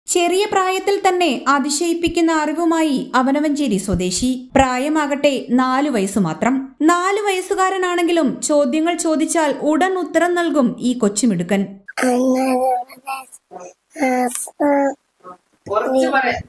ചെറിയ പ്രായത്തിൽ തന്നെ അതിശയിപ്പിക്കുന്ന അറിവുമായി അവനവഞ്ചേരി സ്വദേശി പ്രായമാകട്ടെ നാലു വയസ്സു മാത്രം നാലു വയസ്സുകാരനാണെങ്കിലും ചോദ്യങ്ങൾ ചോദിച്ചാൽ ഉടൻ ഉത്തരം നൽകും ഈ കൊച്ചുമിടുക്കൻ കുറച്ച് പറയാം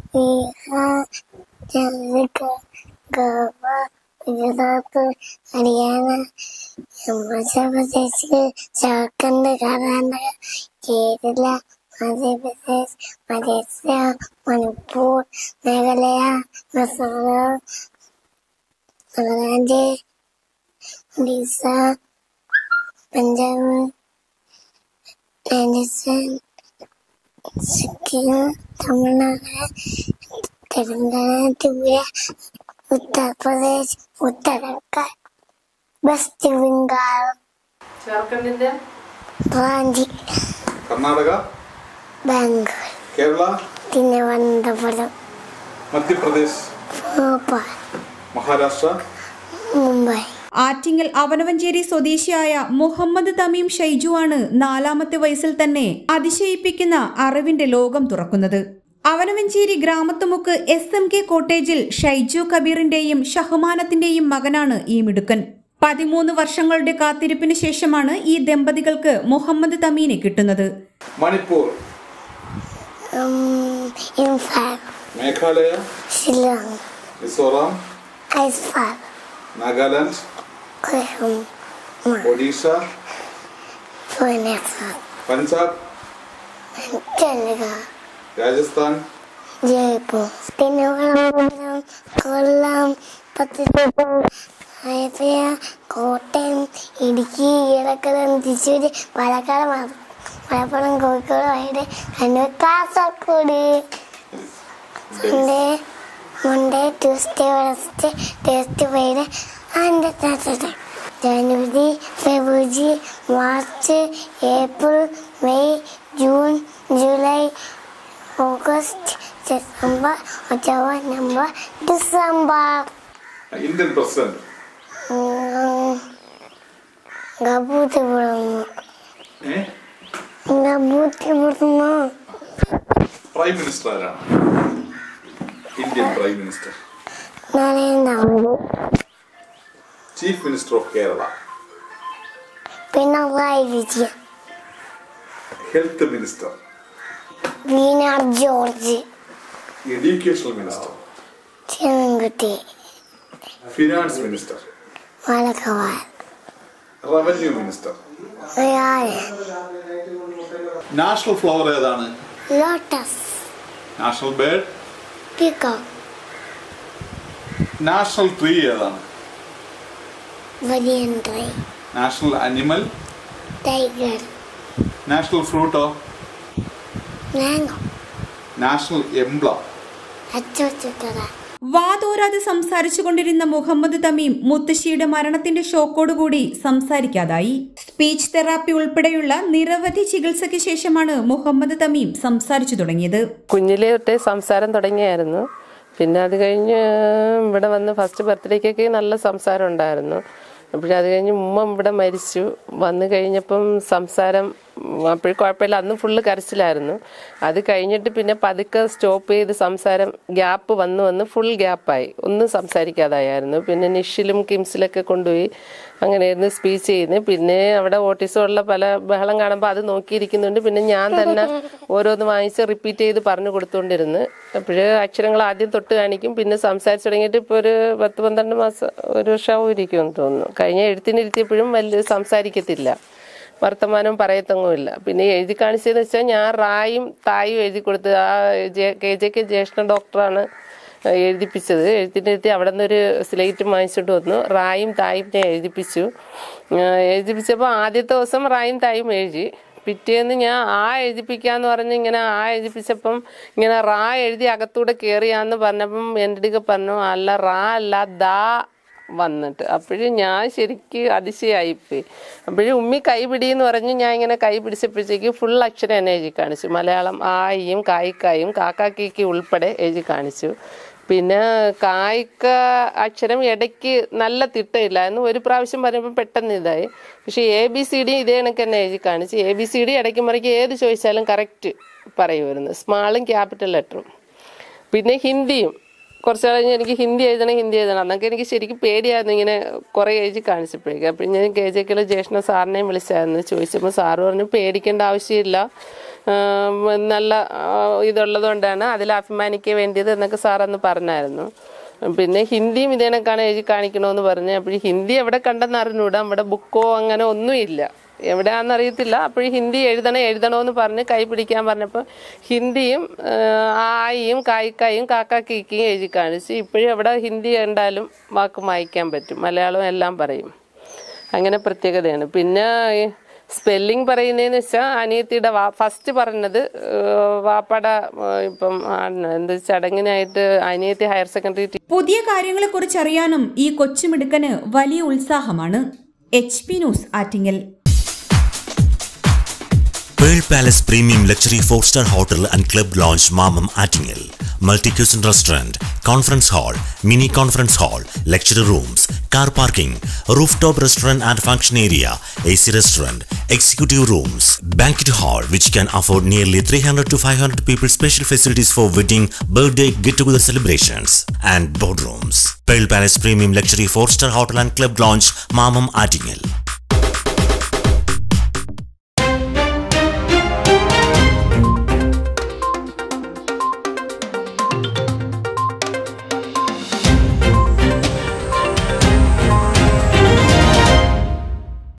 ഗോവ ഗുജറാത്ത് ഹരിയാന മധ്യപ്രദേശ് ജാർഖണ്ഡ് കർണാടക കേരള മധ്യപ്രദേശ് മലേഷ്യ മണിപ്പൂർ മേഘാലയ മിസോറാം നാഗാലാൻഡ് ഒഡീസ പഞ്ചാബ് രാജസ്ഥാൻ സിക്കിം തമിഴ്നാട് തെലങ്കാന ത്രിപുര ഉത്തർപ്രദേശ് ഉത്തരാഖണ്ഡ് വെസ്റ്റ് ബംഗാൾ ജാർഖണ്ഡിന്റെ റാഞ്ചി കർണാടക ബാംഗ്ലൂർ കേരള തിരുവനന്തപുരം മധ്യപ്രദേശ് ഭോപ്പാൽ മഹാരാഷ്ട്ര മുംബൈ ആറ്റിങ്ങൽ അവനവഞ്ചേരി സ്വദേശിയായ മുഹമ്മദ് തമീം ഷൈജു ആണ് നാലാമത്തെ വയസ്സിൽ തന്നെ അതിശയിപ്പിക്കുന്ന അറിവിന്റെ ലോകം തുറക്കുന്നത് Avanavanchery Gramathumukku S M K കോട്ടേജിൽ ഷൈജു കബീറിന്റെയും ഷഹ്മാനത്തിന്റെയും മകനാണ് ഈ മിടുക്കൻ പതിമൂന്ന് വർഷങ്ങളുടെ കാത്തിരിപ്പിന് ശേഷമാണ് ഈ ദമ്പതികൾക്ക് മുഹമ്മദ് തമീനെ കിട്ടുന്നത് മണിപ്പൂർ ഇംഫാൽ മേഘാലയ ഷിലോങ് മിസോറാം ഐസ്ഫാൽ നാഗാലാൻഡ് കൊഹം ഒഡീഷ ഭുവനേശ്വർ പഞ്ചാബ് ചെല്ലുക രാജസ്ഥാൻ ജയ്പൂർ തിരുവനന്തപുരം കൊല്ലം പത്തനംതിട്ട ആലപ്പുഴ കോട്ടയം ഇടുക്കി ഇടക്കരം തൃശ്ശൂർ പാലക്കാട് മല- Malappuram Kozhikode Wayanad Kannur Kasaragod Sunday Monday Tuesday Wednesday Thursday Friday and Saturday January February March April May June July August September October November December Indian president ഗബൂത്തിപുറം ഏ? ഗബൂത്തിപുറം പ്രൈം മിനിസ്റ്റർ ആരാണ് Indian prime minister Narendra Modi chief minister of Kerala Pinarayi Vijayan health minister Veena George educational minister ചെറുകുട്ടി finance minister മലക്കവാൽ revenue minister national flower ഏതാണ് lotus national bird peacock national tree ഏതാണ് വലിയന്ത്രി national animal tiger national ഫ്രൂട്ടോ mango national emblem അച്ചോച്ചുക്കറ വാതോരാതെ സംസാരിച്ചുകൊണ്ടിരുന്ന മുഹമ്മദ് തമീം മുത്തശ്ശിയുടെ മരണത്തിന്റെ ഷോക്കോടുകൂടി സംസാരിക്കാതായി speech therapy ഉൾപ്പെടെയുള്ള നിരവധി ചികിത്സയ്ക്ക് ശേഷമാണ് മുഹമ്മദ് തമീം സംസാരിച്ചു തുടങ്ങിയത് കുഞ്ഞിലെ തൊട്ടേ സംസാരം തുടങ്ങിയായിരുന്നു പിന്നെ അത് കഴിഞ്ഞ് ഇവിടെ വന്ന് ഫസ്റ്റ് ബർത്ത്ഡേക്കൊക്കെ നല്ല സംസാരം ഉണ്ടായിരുന്നു അപ്പോഴത് അത് കഴിഞ്ഞ് ഉമ്മ ഇവിടെ മരിച്ചു വന്നു കഴിഞ്ഞപ്പം സംസാരം അപ്പോഴും കുഴപ്പമില്ല അന്ന് ഫുള്ള് കരച്ചിലായിരുന്നു അത് കഴിഞ്ഞിട്ട് പിന്നെ പതുക്കെ സ്റ്റോപ്പ് ചെയ്ത് സംസാരം ഗ്യാപ്പ് വന്ന് വന്ന് ഫുൾ ഗ്യാപ്പായി ഒന്നും സംസാരിക്കാതായിരുന്നു പിന്നെ നിഷിലും കിംസിലൊക്കെ കൊണ്ടുപോയി അങ്ങനെയായിരുന്നു സ്പീച്ച് ചെയ്യുന്നത് പിന്നെ അവിടെ ഓട്ടിസം ഉള്ള പല ബഹളം കാണുമ്പോൾ അത് നോക്കിയിരിക്കുന്നുണ്ട് പിന്നെ ഞാൻ തന്നെ ഓരോന്ന് വാങ്ങിച്ച് റിപ്പീറ്റ് ചെയ്ത് പറഞ്ഞു കൊടുത്തുകൊണ്ടിരുന്നു അപ്പോഴ് അക്ഷരങ്ങൾ ആദ്യം തൊട്ട് കാണിക്കും പിന്നെ സംസാരിച്ചു തുടങ്ങിയിട്ട് ഇപ്പോൾ ഒരു പത്ത് പന്ത്രണ്ട് മാസം ഒരു വർഷമാവും ഇരിക്കുമെന്ന് തോന്നുന്നു കഴിഞ്ഞ എഴുത്തിനിരുത്തിയപ്പോഴും വലിയ സംസാരിക്കത്തില്ല വർത്തമാനം പറയത്തൊന്നുമില്ല പിന്നെ എഴുതി കാണിച്ചതെന്ന് വെച്ചാൽ ഞാൻ റായും തായും എഴുതി കൊടുത്ത് ആ ജെ- കെ ജെക്ക് ജ്യേഷ്ഠ ഡോക്ടറാണ് എഴുതിപ്പിച്ചത് എഴുത്തിനിരുത്തി അവിടെ നിന്നൊരു സ്ലേറ്റ് വാങ്ങിച്ചിട്ട് വന്നു റായും തായും ഞാൻ എഴുതിപ്പിച്ചു ആ, എഴുതിപ്പിച്ചപ്പോൾ ആദ്യത്തെ ദിവസം റായും തായും എഴുതി പിറ്റേന്ന് ഞാൻ ആ എഴുതിപ്പിക്കാന്ന് പറഞ്ഞ് ഇങ്ങനെ ആ എഴുതിപ്പിച്ചപ്പം ഇങ്ങനെ റാ എഴുതി അകത്തൂടെ കയറിയാന്ന് പറഞ്ഞപ്പം എൻ്റെ അടുക്ക പറഞ്ഞു അല്ല റാ അല്ല ദാ വന്നിട്ട് അപ്പോഴും ഞാൻ ശരിക്ക് അതിശയായിപ്പോയി അപ്പോഴും ഉമ്മി കൈ പിടിയെന്ന് പറഞ്ഞ് ഞാൻ ഇങ്ങനെ കൈ പിടിച്ചപ്പോഴത്തേക്ക് ഫുൾ അക്ഷരം എന്നെ എഴുതി കാണിച്ചു മലയാളം ആയിയും കായ്ക്കായും കാക്കാക്കിക്ക് ഉൾപ്പെടെ എഴുതി കാണിച്ചു പിന്നെ കായ്ക്ക അക്ഷരം ഇടയ്ക്ക് നല്ല തിട്ടയില്ലായിരുന്നു ഒരു പ്രാവശ്യം പറയുമ്പോൾ പെട്ടെന്ന് ഇതായി പക്ഷേ എ ബി സി ഡി ഇതേ കണക്ക് തന്നെ എഴുതി കാണിച്ചു എ ബി സി ഡി ഇടയ്ക്ക് മറിക്ക് ഏത് ചോദിച്ചാലും കറക്റ്റ് പറയുമായിരുന്നു സ്മാളും ക്യാപിറ്റൽ ലെറ്ററും പിന്നെ ഹിന്ദിയും കുറച്ച് കഴിഞ്ഞ് എനിക്ക് ഹിന്ദി എഴുതണം ഹിന്ദി എഴുതണം അന്നൊക്കെ എനിക്ക് ശരിക്കും പേടിയായിരുന്നു ഇങ്ങനെ കുറേ എഴുതി കാണിച്ചപ്പോഴേക്കും അപ്പം ഞാൻ കെ ജെ കെയിലെ ജ്യേഷ്ഠ സാറിനെയും വിളിച്ചായിരുന്നു ചോദിച്ചപ്പോൾ സാറ് പറഞ്ഞു പേടിക്കേണ്ട ആവശ്യമില്ല ആം, നല്ല ആ, ഇതുള്ളത് കൊണ്ടാണ് അതിൽ അഭിമാനിക്കാൻ വേണ്ടിയത് എന്നൊക്കെ സാറന്ന് പറഞ്ഞായിരുന്നു പിന്നെ ഹിന്ദിയും ഇതേനൊക്കെയാണ് എഴുതി കാണിക്കണമെന്ന് പറഞ്ഞു അപ്പോൾ ഹിന്ദി എവിടെ കണ്ടെന്ന് അറിഞ്ഞൂടാ നമ്മുടെ ബുക്കോ അങ്ങനെ ഒന്നുമില്ല എവിടെയാണെന്ന് അറിയത്തില്ല അപ്പോൾ ഹിന്ദി എഴുതണം എഴുതണമെന്ന് പറഞ്ഞ് കൈ പിടിക്കാൻ പറഞ്ഞപ്പോൾ ഹിന്ദിയും ആ, ആയിയും കായ്ക്കായും കാക്കാക്കിക്കും എഴുതി കാണിച്ച് ഇപ്പോഴും എവിടെ ഹിന്ദി കണ്ടാലും വാക്ക് വായിക്കാൻ പറ്റും മലയാളം എല്ലാം പറയും അങ്ങനെ പ്രത്യേകതയാണ് പിന്നെ സ്പെല്ലിംഗ് പറയുന്നതെന്ന് വെച്ചാൽ അനിയത്തിയുടെ വാ ഫസ്റ്റ് പറഞ്ഞത് ഏഹ്, വാപ്പട ഏഹ്, ഇപ്പം ആണ് എന്ത് ചടങ്ങിനായിട്ട് അനിയത്തി ഹയർ സെക്കൻഡറി പുതിയ കാര്യങ്ങളെക്കുറിച്ച് അറിയാനും ഈ കൊച്ചുമിടുക്കന് വലിയ ഉത്സാഹമാണ് H P news Attingal Pearl Palace Premium Luxury 4-star Hotel and Club Lounge Mamam Attingel. Multi-cuisine restaurant, conference hall, mini conference hall, lecture rooms, car parking, rooftop restaurant and function area, AC restaurant, executive rooms, banquet hall which can afford nearly 300 to 500 people special facilities for wedding, birthday, get-together celebrations and boardrooms. Pearl Palace Premium Luxury 4-star Hotel and Club Lounge Mamam Attingel.